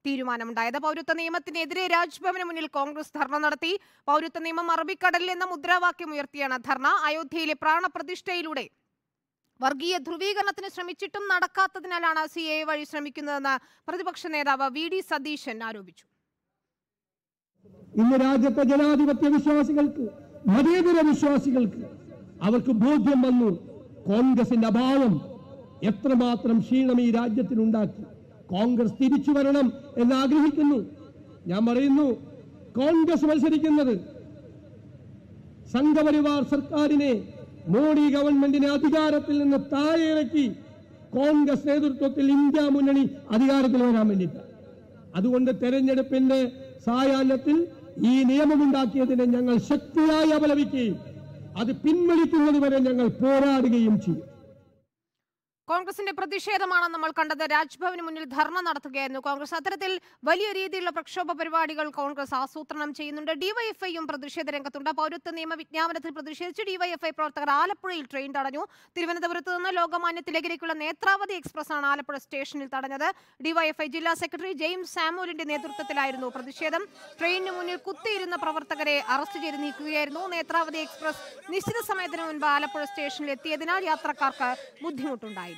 തീരുമാനമുണ്ടായത് പൗരത്വ നിയമത്തിനെതിരെ രാജ്ഭവന് മുന്നിൽ കോൺഗ്രസ് ധർണ നടത്തി പൗരത്വ നിയമം അറബിക്കടലിൽ എന്ന മുദ്രാവാക്യം ഉയർത്തിയാണ് ധർണ അയോധ്യയിലെ പ്രാണപ്രതിഷ്ഠയിലൂടെ വർഗീയ ധ്രുവീകരണത്തിന് ശ്രമിച്ചിട്ടും നടക്കാത്തതിനാലാണ് സി എ വഴി ശ്രമിക്കുന്നതെന്ന് പ്രതിപക്ഷ നേതാവ് വി ഡി സതീശൻ ആരോപിച്ചു ഇന്ന് രാജ്യത്തെ ജനാധിപത്യ വിശ്വാസികൾക്ക് മതേതര വിശ്വാസികൾക്ക് അവർക്ക് ബോധ്യം വന്നു കോൺഗ്രസിന്റെ അഭാവം എത്രമാത്രം ക്ഷീണം ഈ രാജ്യത്തിനുണ്ടാക്കി കോൺഗ്രസ് തിരിച്ചു വരണം എന്ന് ആഗ്രഹിക്കുന്നു ഞാൻ പറയുന്നു കോൺഗ്രസ് മത്സരിക്കുന്നത് സംഘപരിവാർ സർക്കാരിനെ മോഡി ഗവൺമെന്റിനെ അധികാരത്തിൽ നിന്ന് താഴെ ഇറക്കി കോൺഗ്രസ് നേതൃത്വത്തിൽ ഇന്ത്യ മുന്നണി അധികാരത്തിൽ വരാൻ വേണ്ടിയിട്ട് അതുകൊണ്ട് തെരഞ്ഞെടുപ്പിന്റെ സായാഹ്നത്തിൽ ഈ നിയമമുണ്ടാക്കിയതിനെ ഞങ്ങൾ ശക്തിയായി അപലപിക്കുകയും അത് പിൻവലിക്കുന്നത് വരെ ഞങ്ങൾ പോരാടുകയും ചെയ്യും കോൺഗ്രസിന്റെ പ്രതിഷേധമാണ് നമ്മൾ കണ്ടത് രാജ്ഭവന് മുന്നിൽ ധർണ നടത്തുകയായിരുന്നു കോൺഗ്രസ് അത്തരത്തിൽ വലിയ രീതിയിലുള്ള പ്രക്ഷോഭ പരിപാടികൾ കോൺഗ്രസ് ആസൂത്രണം ചെയ്യുന്നുണ്ട് ഡിവൈഎഫ്ഐയും പ്രതിഷേധ രംഗത്തുണ്ട് പൗരത്വ നിയമ വിജ്ഞാപനത്തിൽ പ്രതിഷേധിച്ച് ഡിവൈഎഫ്ഐ പ്രവർത്തകർ ആലപ്പുഴയിൽ ട്രെയിൻ തടഞ്ഞു തിരുവനന്തപുരത്ത് നിന്ന് ലോകമാന്യ തിലകരിക്കുള്ള നേത്രാവതി എക്സ്പ്രസ് ആണ് ആലപ്പുഴ സ്റ്റേഷനിൽ തടഞ്ഞത് ഡിവൈഎഫ്ഐ ജില്ലാ സെക്രട്ടറി ജെയിംസ് സാമുവലിന്റെ നേതൃത്വത്തിലായിരുന്നു പ്രതിഷേധം ട്രെയിനിന് മുന്നിൽ കുത്തിയിരുന്ന പ്രവർത്തകരെ അറസ്റ്റ് ചെയ്ത് നീക്കുകയായിരുന്നു നേത്രാവതി എക്സ്പ്രസ് നിശ്ചിത സമയത്തിന് മുൻപ് ആലപ്പുഴ സ്റ്റേഷനിൽ എത്തിയതിനാൽ യാത്രക്കാർക്ക് ബുദ്ധിമുട്ടുണ്ടായില്ല